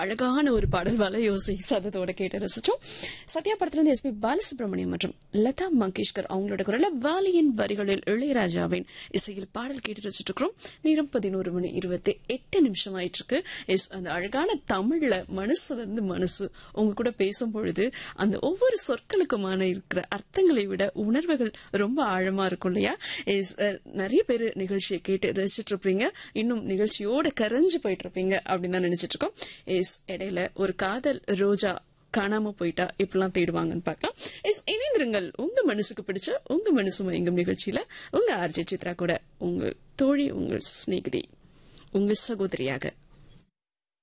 அழகான ஒரு பாடல் வலையோசை சதத்தோட கேட்டு ரசிச்சோம் சத்யா படத்திலிருந்து எஸ் பி பாலசுப்ரமணியம் மற்றும் லதா மங்கேஷ்கர் அவங்களோட குரல வாலியின் வரிகளில் இளையராஜாவின் இசையில் பாடல் கேட்டு ரசிச்சுட்டு இருக்கிறோம் நேரம் பதினோரு மணி இருபத்தி எட்டு நிமிஷம் ஆயிட்டு இருக்கு எஸ் அந்த அழகான தமிழ்ல மனசுல இருந்து மனசு உங்க கூட பேசும் பொழுது அந்த ஒவ்வொரு சொற்களுக்குமான இருக்கிற அர்த்தங்களை விட உணர்வுகள் ரொம்ப ஆழமா இருக்கும் இல்லையா எஸ் நிறைய பேர் நிகழ்ச்சியை கேட்டு ரசிச்சுட்டு இருப்பீங்க இன்னும் நிகழ்ச்சியோட கரைஞ்சு போயிட்டு இருப்பீங்க அப்படின்னு தான் நினைச்சிட்டு இருக்கோம் எஸ் இடையில ஒரு காதல் ரோஜா காணாம போயிட்டா இப்பெல்லாம் தேடுவாங்கன்னு பார்க்கலாம் எஸ் இணைந்திருங்கள் உங்க மனசுக்கு பிடிச்ச உங்க மனசு மயங்கும் நிகழ்ச்சியில உங்க ஆர்ஜி சித்ரா கூட உங்கள் தோழி உங்கள் சிநேகிதி உங்கள் சகோதரியாக